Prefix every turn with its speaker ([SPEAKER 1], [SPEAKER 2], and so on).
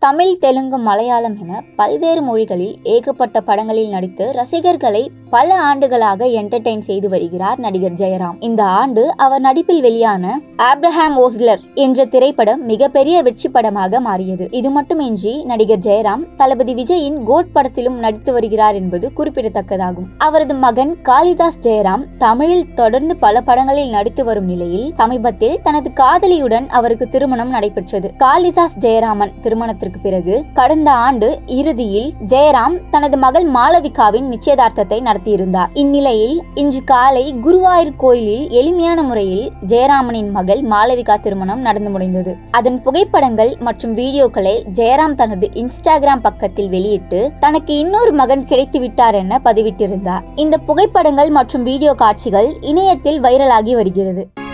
[SPEAKER 1] தமிழ் தெலுங்கு மலையாளம் என பல்வேறு மொழிகளில் ஏகப்பட்ட படங்களில் நடித்து ரசிகர்களை பல ஆண்டுகளாக என்டர்டெயின் செய்து வருகிறார் நடிகர் ஜெயராம் இந்த ஆண்டு அவர் நடிப்பில் வெளியான ஆப்ரஹாம் ஓஸ்லர் என்ற திரைப்படம் மிகப்பெரிய வெற்றி படமாக மாறியது இது மட்டுமின்றி நடிகர் ஜெயராம் தளபதி விஜயின் கோட் படத்திலும் நடித்து வருகிறார் என்பது குறிப்பிடத்தக்கதாகும் அவரது மகன் காளிதாஸ் ஜெயராம் தமிழில் தொடர்ந்து பல படங்களில் நடித்து வரும் நிலையில் சமீபத்தில் தனது காதலியுடன் அவருக்கு திருமணம் நடைபெற்றது காளிதாஸ் ஜெயராமன் திருமணத்திற்கு பிறகு கடந்த ஆண்டு இறுதியில் ஜெயராம் தனது மகள் மாளவிகாவின் நிச்சயதார்த்தத்தை நடத்தியிருந்தார் இந்நிலையில் இன்று காலை குருவாயூர் கோயிலில் எளிமையான முறையில் ஜெயராமனின் மகள் மாளவிகா திருமணம் நடந்து முடிந்தது அதன் புகைப்படங்கள் மற்றும் வீடியோக்களை ஜெயராம் தனது இன்ஸ்டாகிராம் பக்கத்தில் வெளியிட்டு தனக்கு இன்னொரு மகன் கிடைத்து விட்டார் என பதிவிட்டிருந்தார் இந்த புகைப்படங்கள் மற்றும் வீடியோ காட்சிகள் இணையத்தில் வைரலாகி வருகிறது